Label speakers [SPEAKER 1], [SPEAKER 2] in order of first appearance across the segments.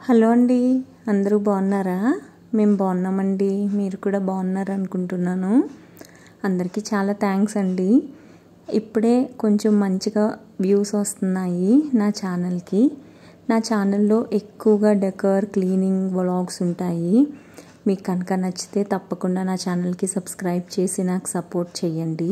[SPEAKER 1] hello అండి అందరూ బాగున్నారా మేము బాగున్నామండి మీరు కూడా బాగున్నారు అనుకుంటున్నాను అందరికీ చాలా థ్యాంక్స్ అండి ఇప్పుడే కొంచెం మంచిగా వ్యూస్ వస్తున్నాయి నా ఛానల్కి నా ఛానల్లో ఎక్కువగా డెకర్ క్లీనింగ్ వ్లాగ్స్ ఉంటాయి మీకు కనుక నచ్చితే తప్పకుండా నా ఛానల్కి సబ్స్క్రైబ్ చేసి నాకు సపోర్ట్ చేయండి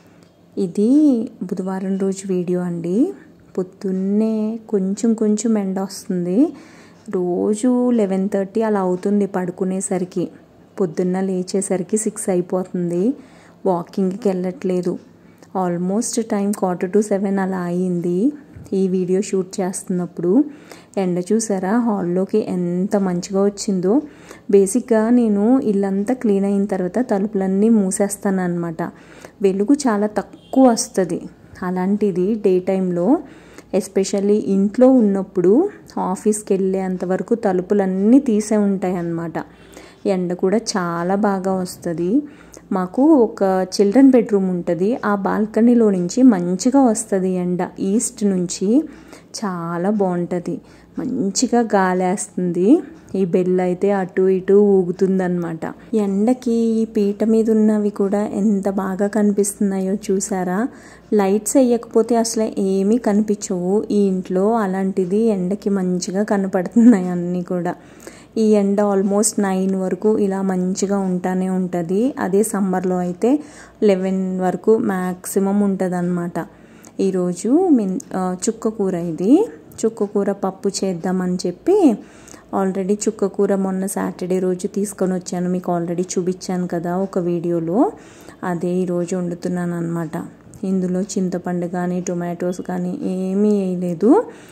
[SPEAKER 1] ఇది బుధవారం రోజు వీడియో అండి పొద్దున్నే కొంచెం కొంచెం ఎండ వస్తుంది రోజు లెవెన్ థర్టీ అలా అవుతుంది పడుకునేసరికి పొద్దున్న లేచేసరికి సిక్స్ అయిపోతుంది వాకింగ్కి వెళ్ళట్లేదు almost time quarter to seven అలా అయింది ఈ వీడియో షూట్ చేస్తున్నప్పుడు ఎండ చూసారా హాల్లోకి ఎంత మంచిగా వచ్చిందో బేసిక్గా నేను ఇల్లంతా క్లీన్ అయిన తర్వాత తలుపులన్నీ మూసేస్తాను అనమాట వెలుగు చాలా తక్కువ వస్తుంది అలాంటిది డే టైంలో ఎస్పెషల్లీ ఇంట్లో ఉన్నప్పుడు ఆఫీస్కి వెళ్ళేంత వరకు తలుపులన్నీ తీసే ఉంటాయి అన్నమాట ఎండ కూడా చాలా బాగా వస్తుంది మాకు ఒక చిల్డ్రన్ బెడ్రూమ్ ఉంటుంది ఆ బాల్కనీలో నుంచి మంచిగా వస్తుంది ఎండ ఈస్ట్ నుంచి చాలా బాగుంటుంది మంచిగా గాలేస్తుంది ఈ బెల్ అయితే అటు ఇటు ఊగుతుందన్నమాట ఎండకి ఈ పీట మీద ఉన్నవి కూడా ఎంత బాగా కనిపిస్తున్నాయో చూసారా లైట్స్ వేయకపోతే అసలు ఏమీ కనిపించవు ఈ ఇంట్లో అలాంటిది ఎండకి మంచిగా కనపడుతున్నాయి అన్నీ కూడా ఈ ఎండ ఆల్మోస్ట్ నైన్ వరకు ఇలా మంచిగా ఉంటానే ఉంటుంది అదే సమ్మర్లో అయితే లెవెన్ వరకు మ్యాక్సిమం ఉంటుంది అనమాట ఈరోజు మిన్ చుక్క కూర ఇది చుక్క కూర పప్పు చేద్దామని చెప్పి ఆల్రెడీ చుక్క కూర మొన్న సాటర్డే రోజు తీసుకొని వచ్చాను మీకు ఆల్రెడీ చూపించాను కదా ఒక వీడియోలో అదే ఈరోజు వండుతున్నాను అనమాట ఇందులో చింతపండు కానీ టొమాటోస్ కానీ ఏమీ వేయలేదు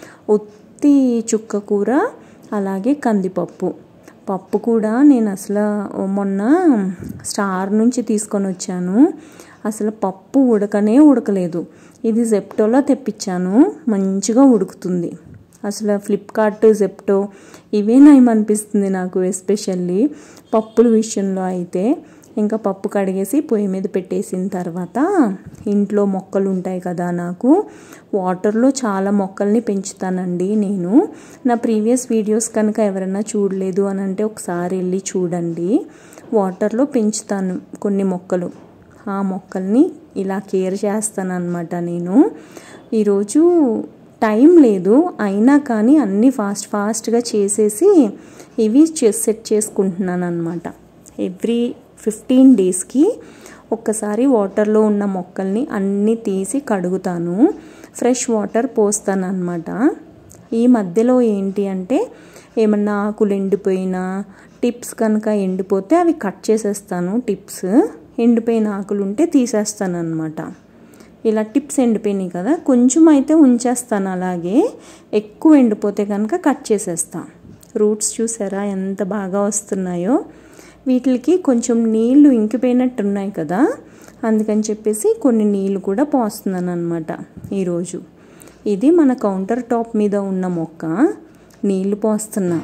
[SPEAKER 1] ఉత్తి చుక్క కూర అలాగే కందిపప్పు పప్పు కూడా నేను అసలు మొన్న స్టార్ నుంచి తీసుకొని వచ్చాను అసలు పప్పు ఉడకనే ఉడకలేదు ఇది జెప్టోలో తెప్పించాను మంచిగా ఉడుకుతుంది అసలు ఫ్లిప్కార్ట్ జెప్టో ఇవే నయమనిపిస్తుంది నాకు ఎస్పెషల్లీ పప్పుల విషయంలో అయితే ఇంకా పప్పు కడిగేసి పొయ్యి మీద పెట్టేసిన తర్వాత ఇంట్లో మొక్కలు ఉంటాయి కదా నాకు వాటర్లో చాలా మొక్కల్ని పెంచుతానండి నేను నా ప్రీవియస్ వీడియోస్ కనుక ఎవరైనా చూడలేదు అని అంటే ఒకసారి వెళ్ళి చూడండి వాటర్లో పెంచుతాను కొన్ని మొక్కలు ఆ మొక్కల్ని ఇలా కేర్ చేస్తాను అనమాట నేను ఈరోజు టైం లేదు అయినా కానీ అన్నీ ఫాస్ట్ ఫాస్ట్గా చేసేసి ఇవి సెట్ చేసుకుంటున్నాను అనమాట ఎవ్రీ ఫిఫ్టీన్ డేస్కి ఒక్కసారి వాటర్లో ఉన్న మొక్కల్ని అన్నీ తీసి కడుగుతాను ఫ్రెష్ వాటర్ పోస్తాను అనమాట ఈ మధ్యలో ఏంటి అంటే ఏమన్నా ఆకులు ఎండిపోయినా టిప్స్ కనుక ఎండిపోతే అవి కట్ చేసేస్తాను టిప్స్ ఎండిపోయిన ఆకులు ఉంటే తీసేస్తాను అనమాట ఇలా టిప్స్ ఎండిపోయినాయి కదా కొంచెం అయితే ఉంచేస్తాను అలాగే ఎక్కువ ఎండిపోతే కనుక కట్ చేసేస్తాను రూట్స్ చూసారా ఎంత బాగా వస్తున్నాయో వీటికి కొంచెం నీళ్లు ఇంకిపోయినట్టు ఉన్నాయి కదా అందుకని చెప్పేసి కొన్ని నీళ్లు కూడా పోస్తున్నాను అనమాట ఈరోజు ఇది మన కౌంటర్ టాప్ మీద ఉన్న మొక్క నీళ్లు పోస్తున్నా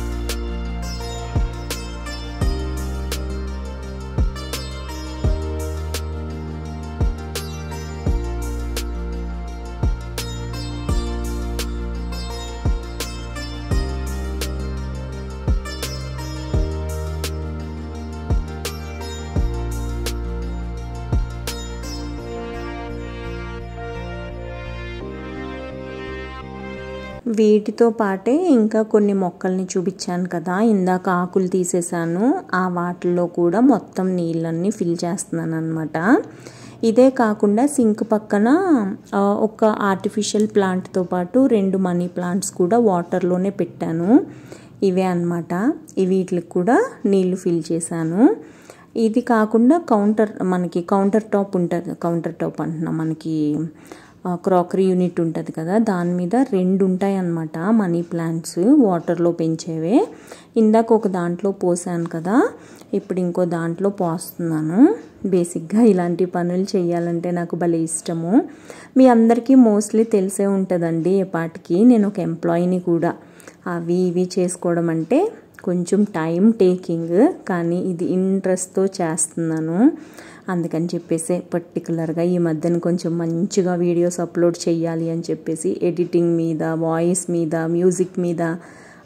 [SPEAKER 1] వీటితో పాటే ఇంకా కొన్ని మొక్కల్ని చూపించాను కదా ఇందాక ఆకులు తీసేసాను ఆ వాటిల్లో కూడా మొత్తం నీళ్ళన్నీ ఫిల్ చేస్తున్నాను అనమాట ఇదే కాకుండా సింక్ పక్కన ఒక ఆర్టిఫిషియల్ ప్లాంట్తో పాటు రెండు మనీ ప్లాంట్స్ కూడా వాటర్లోనే పెట్టాను ఇవే అనమాట వీటికి కూడా నీళ్లు ఫిల్ చేశాను ఇది కాకుండా కౌంటర్ మనకి కౌంటర్ టాప్ ఉంటుంది కౌంటర్ టాప్ అంటున్నా మనకి క్రాకరీ యూనిట్ ఉంటుంది కదా దాని మీద రెండు ఉంటాయి అన్నమాట మనీ ప్లాంట్స్ వాటర్లో పెంచేవే ఇందాక ఒక దాంట్లో పోసాను కదా ఇప్పుడు ఇంకో దాంట్లో పోస్తున్నాను బేసిక్గా ఇలాంటి పనులు చేయాలంటే నాకు భలే ఇష్టము మీ అందరికీ మోస్ట్లీ తెలిసే ఉంటుందండి ఎపాటికి నేను ఒక ఎంప్లాయీని కూడా అవి ఇవి చేసుకోవడం అంటే కొంచెం టైం టేకింగ్ కానీ ఇది ఇంట్రెస్ట్తో చేస్తున్నాను అందుకని చెప్పేసి పర్టికులర్గా ఈ మధ్యన కొంచెం మంచిగా వీడియోస్ అప్లోడ్ చేయాలి అని చెప్పేసి ఎడిటింగ్ మీద వాయిస్ మీద మ్యూజిక్ మీద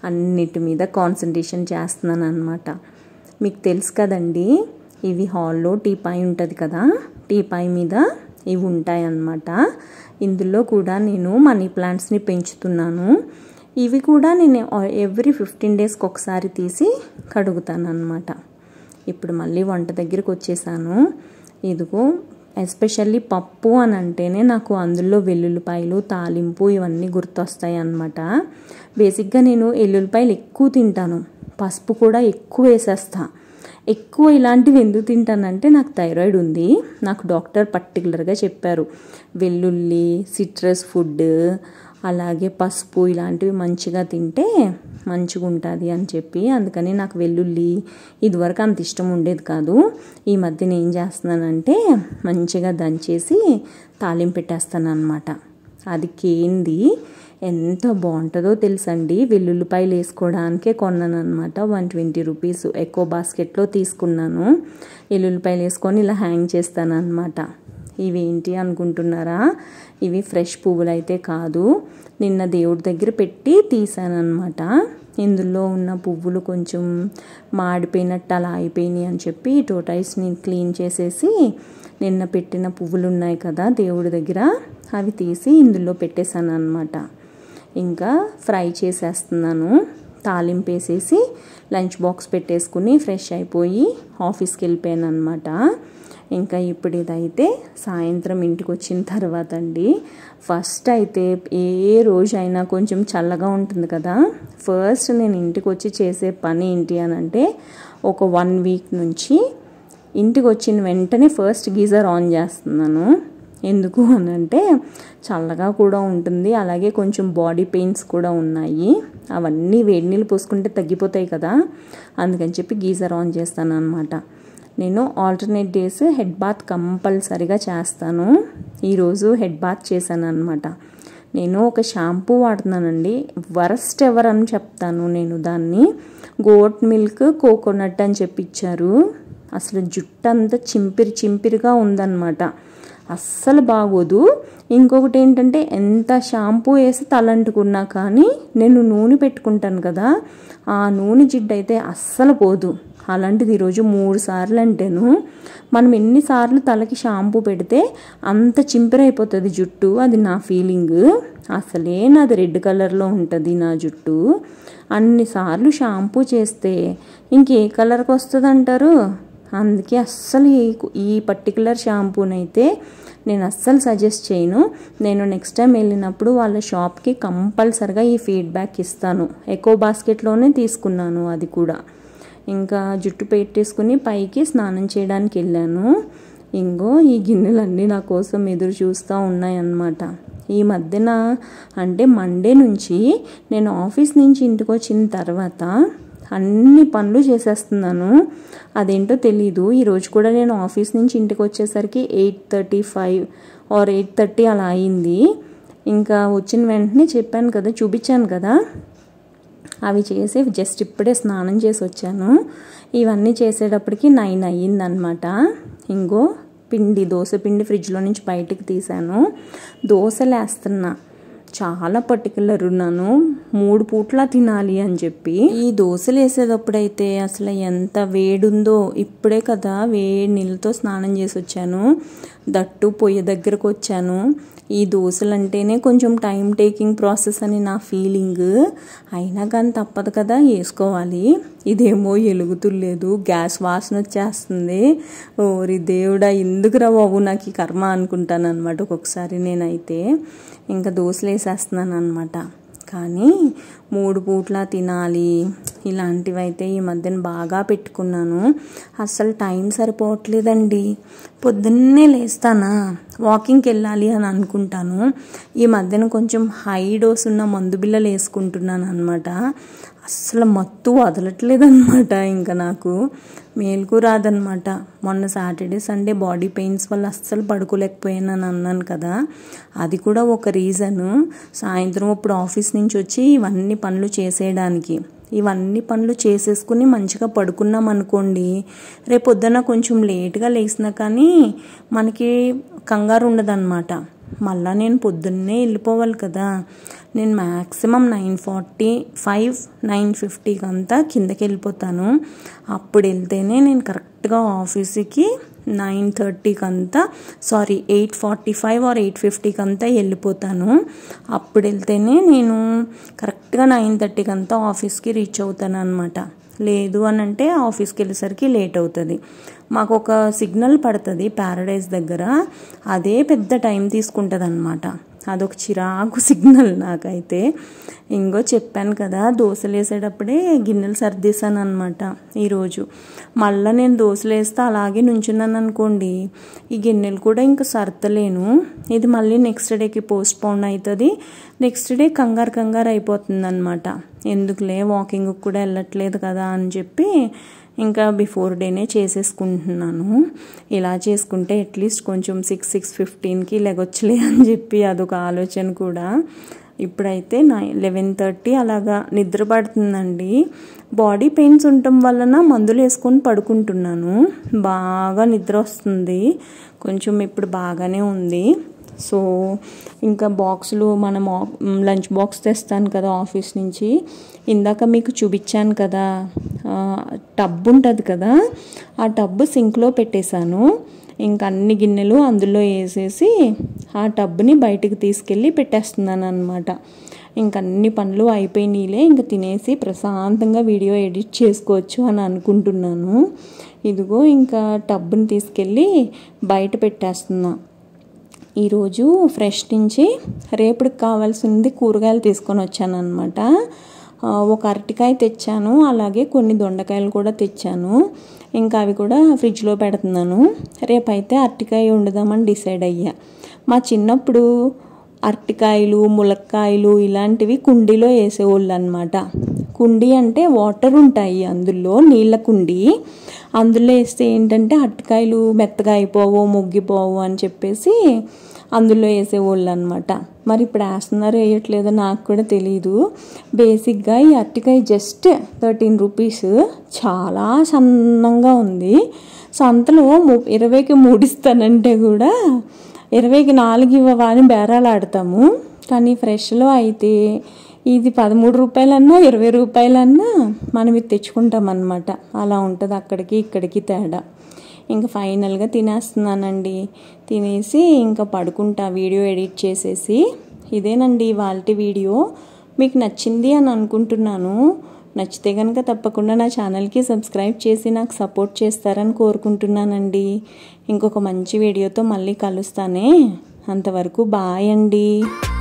[SPEAKER 1] అన్నిటి మీద కాన్సన్ట్రేషన్ చేస్తున్నాను అనమాట మీకు తెలుసు కదండి ఇవి హాల్లో టీపాయ్ ఉంటుంది కదా టీపాయ్ మీద ఇవి ఉంటాయి అన్నమాట ఇందులో కూడా నేను మనీ ప్లాంట్స్ని పెంచుతున్నాను ఇవి కూడా నేను ఎవ్రీ ఫిఫ్టీన్ డేస్కి ఒకసారి తీసి కడుగుతాను అనమాట ఇప్పుడు మళ్ళీ వంట దగ్గరికి వచ్చేసాను ఇదిగో ఎస్పెషల్లీ పప్పు అని అంటేనే నాకు అందులో వెల్లుల్లిపాయలు తాలింపు ఇవన్నీ గుర్తొస్తాయి అన్నమాట బేసిక్గా నేను ఎల్లుల్లిపాయలు ఎక్కువ తింటాను పసుపు కూడా ఎక్కువ వేసేస్తా ఎక్కువ ఇలాంటివి ఎందుకు తింటానంటే నాకు థైరాయిడ్ ఉంది నాకు డాక్టర్ పర్టికులర్గా చెప్పారు వెల్లుల్లి సిట్రస్ ఫుడ్ అలాగే పసుపు ఇలాంటివి మంచిగా తింటే మంచిగా ఉంటుంది అని చెప్పి అందుకని నాకు వెల్లుల్లి ఇదివరకు అంత ఇష్టం ఉండేది కాదు ఈ మధ్యన ఏం చేస్తున్నానంటే మంచిగా దంచేసి తాలింపు పెట్టేస్తాను అనమాట అది కేంది ఎంత బాగుంటుందో తెలుసండి వెల్లుల్లిపాయలు వేసుకోవడానికే కొన్నాను అనమాట వన్ ట్వంటీ రూపీస్ ఎక్కువ బాస్కెట్లో తీసుకున్నాను వెల్లుల్లిపాయలు వేసుకొని ఇలా హ్యాంగ్ చేస్తాను అనమాట ఇవేంటి అనుకుంటున్నారా ఇవి ఫ్రెష్ పువ్వులు అయితే కాదు నిన్న దేవుడి దగ్గర పెట్టి తీసానమాట ఇందులో ఉన్న పువ్వులు కొంచెం మాడిపోయినట్టు అలా అయిపోయినాయి అని చెప్పి టోటైస్ని క్లీన్ చేసేసి నిన్న పెట్టిన పువ్వులు ఉన్నాయి కదా దేవుడి దగ్గర అవి తీసి ఇందులో పెట్టేశాను అనమాట ఇంకా ఫ్రై చేసేస్తున్నాను తాలింపు వేసేసి లంచ్ బాక్స్ పెట్టేసుకుని ఫ్రెష్ అయిపోయి ఆఫీస్కి వెళ్ళిపోయాను అనమాట ఇంకా ఇప్పుడు ఇదైతే సాయంత్రం ఇంటికి వచ్చిన తర్వాత అండి ఫస్ట్ అయితే ఏ రోజైనా కొంచెం చల్లగా ఉంటుంది కదా ఫస్ట్ నేను ఇంటికి వచ్చి చేసే పని ఏంటి అని అంటే ఒక వన్ వీక్ నుంచి ఇంటికి వచ్చిన వెంటనే ఫస్ట్ గీజర్ ఆన్ చేస్తున్నాను ఎందుకు అని అంటే చల్లగా కూడా ఉంటుంది అలాగే కొంచెం బాడీ పెయిన్స్ కూడా ఉన్నాయి అవన్నీ వేడి నీళ్ళు పోసుకుంటే తగ్గిపోతాయి కదా అందుకని చెప్పి గీజర్ ఆన్ చేస్తాను అనమాట నేను ఆల్టర్నేట్ డేస్ హెడ్ బాత్ కంపల్సరిగా చేస్తాను ఈరోజు హెడ్ బాత్ చేశాను అనమాట నేను ఒక షాంపూ వాడుతున్నానండి వరస్ట్ ఎవర్ అని చెప్తాను నేను దాన్ని గోట్ మిల్క్ కోకోనట్ అని చెప్పిచ్చారు అసలు జుట్టు అంతా చింపిరి చింపిరిగా ఉందన్నమాట అస్సలు బాగోదు ఇంకొకటి ఏంటంటే ఎంత షాంపూ వేసి తలంటుకున్నా కానీ నేను నూనె పెట్టుకుంటాను కదా ఆ నూనె జిడ్డు అయితే అస్సలు పోదు అలాంటిది ఈరోజు మూడు సార్లు అంటేను మనం ఎన్నిసార్లు తలకి షాంపూ పెడితే అంత చింపిరైపోతుంది జుట్టు అది నా ఫీలింగ్ అసలే నాది రెడ్ కలర్లో ఉంటుంది నా జుట్టు అన్నిసార్లు షాంపూ చేస్తే ఇంకే కలర్కి వస్తుంది అంటారు అందుకే అస్సలు ఈ ఈ పర్టికులర్ షాంపూనైతే నేను అస్సలు సజెస్ట్ చేయను నేను నెక్స్ట్ టైం వెళ్ళినప్పుడు వాళ్ళ షాప్కి కంపల్సరిగా ఈ ఫీడ్బ్యాక్ ఇస్తాను ఎకో బాస్కెట్లోనే తీసుకున్నాను అది కూడా ఇంకా జుట్టు పెట్టేసుకుని పైకి స్నానం చేయడానికి వెళ్ళాను ఇంకో ఈ గిన్నెలన్నీ నా కోసం ఎదురు చూస్తూ ఉన్నాయన్నమాట ఈ మధ్యన అంటే మండే నుంచి నేను ఆఫీస్ నుంచి ఇంటికి వచ్చిన తర్వాత అన్ని పనులు చేసేస్తున్నాను అదేంటో తెలీదు ఈరోజు కూడా నేను ఆఫీస్ నుంచి ఇంటికి వచ్చేసరికి eight thirty five or eight thirty అలా అయింది ఇంకా వచ్చిన వెంటనే చెప్పాను కదా చూపించాను కదా అవి చేసి జస్ట్ ఇప్పుడే స్నానం చేసి వచ్చాను ఇవన్నీ చేసేటప్పటికి నైన్ అయ్యిందనమాట ఇంకో పిండి దోశ పిండి ఫ్రిడ్జ్లో నుంచి బయటకు తీసాను దోశలు వేస్తున్నా చాలా పర్టికులర్ ఉన్నాను మూడు పూట్ల తినాలి అని చెప్పి ఈ దోశలు వేసేటప్పుడైతే అసలు ఎంత వేడుందో ఇప్పుడే కదా వేడి నీళ్ళతో స్నానం చేసి వచ్చాను దట్టు పొయ్యి దగ్గరకు వచ్చాను ఈ దోశలు అంటేనే కొంచెం టైం టేకింగ్ ప్రాసెస్ అని నా ఫీలింగ్ అయినా కానీ తప్పదు కదా వేసుకోవాలి ఇదేమో ఎలుగుతులేదు గ్యాస్ వాసన వచ్చేస్తుంది ఓరి దేవుడా ఎందుకురా బాబు నాకు ఈ కర్మ అనుకుంటాను అనమాట ఒక్కొక్కసారి నేనైతే ఇంకా దోశలు వేసేస్తున్నాను అనమాట కానీ మూడు పూట్ల తినాలి ఇలాంటివైతే ఈ మధ్యన బాగా పెట్టుకున్నాను అస్సలు టైం సరిపోవట్లేదండి పొద్దున్నే లేస్తానా వాకింగ్కి వెళ్ళాలి అని అనుకుంటాను ఈ మధ్యన కొంచెం హై డోస్ ఉన్న మందు బిల్లలు వేసుకుంటున్నాను అనమాట అస్సలు మత్తు వదలట్లేదు అనమాట ఇంకా నాకు మేలుకు రాదనమాట మొన్న సాటర్డే సండే బాడీ పెయిన్స్ వల్ల అస్సలు పడుకోలేకపోయానని అన్నాను కదా అది కూడా ఒక రీజను సాయంత్రం ఇప్పుడు ఆఫీస్ నుంచి వచ్చి ఇవన్నీ పనులు చేసేయడానికి ఇవన్నీ పనులు చేసేసుకుని మంచిగా పడుకున్నాం అనుకోండి రేపు పొద్దున కొంచెం లేట్గా లేచినా కానీ మనకి కంగారు ఉండదన్నమాట మళ్ళీ నేను పొద్దున్నే వెళ్ళిపోవాలి కదా నేను maximum nine forty five nine ఫిఫ్టీకి అంతా కిందకి వెళ్ళిపోతాను అప్పుడు వెళ్తేనే నేను కరెక్ట్గా ఆఫీస్కి నైన్ థర్టీకి అంతా sorry eight forty five or eight ఫిఫ్టీకి అంతా వెళ్ళిపోతాను అప్పుడు వెళ్తేనే నేను కరెక్ట్గా నైన్ థర్టీకి అంతా ఆఫీస్కి రీచ్ అవుతాను అనమాట లేదు అని అంటే ఆఫీస్కి వెళ్ళేసరికి లేట్ అవుతుంది మాకు ఒక సిగ్నల్ పడుతుంది ప్యారడైజ్ దగ్గర అదే పెద్ద టైం తీసుకుంటుంది అనమాట అదొక చిరాకు సిగ్నల్ నాకైతే ఇంకో చెప్పాను కదా దోశలు వేసేటప్పుడే గిన్నెలు సర్దేశాను అనమాట ఈరోజు మళ్ళీ నేను దోశలు వేస్తే అలాగే నుంచున్నాను అనుకోండి ఈ గిన్నెలు కూడా ఇంకా సర్దలేను ఇది మళ్ళీ నెక్స్ట్ డేకి పోస్ట్ పోన్ అవుతుంది నెక్స్ట్ డే కంగారు కంగారు అయిపోతుంది అనమాట ఎందుకులే వాకింగ్కి కూడా వెళ్ళట్లేదు కదా అని చెప్పి ఇంకా బిఫోర్ డేనే చేసేసుకుంటున్నాను ఇలా చేసుకుంటే అట్లీస్ట్ కొంచెం సిక్స్ సిక్స్ ఫిఫ్టీన్కి లెగొచ్చులే అని చెప్పి అదొక ఆలోచన కూడా ఇప్పుడైతే నైన్ లెవెన్ థర్టీ అలాగా నిద్ర పడుతుందండి బాడీ పెయిన్స్ ఉండటం వలన మందులు వేసుకొని పడుకుంటున్నాను బాగా నిద్ర వస్తుంది కొంచెం ఇప్పుడు బాగానే ఉంది సో ఇంకా బాక్సులు మనం లంచ్ బాక్స్ తెస్తాను కదా ఆఫీస్ నుంచి ఇందాక మీకు చూపించాను కదా టబ్ ఉంటుంది కదా ఆ టబ్ సింక్లో పెట్టేశాను ఇంకా అన్ని గిన్నెలు అందులో వేసేసి ఆ టబ్ని బయటికి తీసుకెళ్ళి పెట్టేస్తున్నాను అనమాట ఇంక అన్ని పనులు అయిపోయినాయిలే ఇంకా తినేసి ప్రశాంతంగా వీడియో ఎడిట్ చేసుకోవచ్చు అని అనుకుంటున్నాను ఇదిగో ఇంకా టబ్ని తీసుకెళ్ళి బయట పెట్టేస్తున్నా ఈరోజు ఫ్రెష్ నుంచి రేపటికి కావాల్సింది కూరగాయలు తీసుకొని వచ్చాను అనమాట ఒక అరటికాయ తెచ్చాను అలాగే కొన్ని దొండకాయలు కూడా తెచ్చాను ఇంకా అవి కూడా ఫ్రిడ్జ్లో పెడుతున్నాను రేపైతే అరటికాయ వండుదామని డిసైడ్ అయ్యా మా చిన్నప్పుడు అరటికాయలు ములక్కాయలు ఇలాంటివి కుండీలో వేసేవాళ్ళు అనమాట కుండీ అంటే వాటర్ ఉంటాయి అందులో నీళ్ళ కుండీ అందులో వేస్తే ఏంటంటే అరటికాయలు మెత్తగా అయిపోవు ముగ్గిపోవు అని చెప్పేసి అందులో వేసేవాళ్ళు అనమాట మరి ఇప్పుడు వేస్తున్నారు వేయట్లేదో నాకు కూడా తెలియదు బేసిక్గా ఈ అరటికాయ జస్ట్ థర్టీన్ రూపీస్ చాలా సన్నంగా ఉంది సంతలో ఇరవైకి మూడిస్తానంటే కూడా ఇరవైకి నాలుగు ఇవ్వవా అని బేరాలు ఆడతాము కానీ ఫ్రెష్లో అయితే ఇది పదమూడు రూపాయలన్నా ఇరవై రూపాయలన్నా మనం ఇది తెచ్చుకుంటాం అనమాట అలా ఉంటుంది అక్కడికి ఇక్కడికి తేడా ఇంకా ఫైనల్గా తినేస్తున్నానండి తినేసి ఇంకా పడుకుంటా వీడియో ఎడిట్ చేసేసి ఇదేనండి వాళ్ళ వీడియో మీకు నచ్చింది అని అనుకుంటున్నాను నచ్చితే కనుక తప్పకుండా నా ఛానల్కి సబ్స్క్రైబ్ చేసి నాకు సపోర్ట్ చేస్తారని కోరుకుంటున్నానండి ఇంకొక మంచి వీడియోతో మళ్ళీ కలుస్తానే అంతవరకు బాయ్ అండి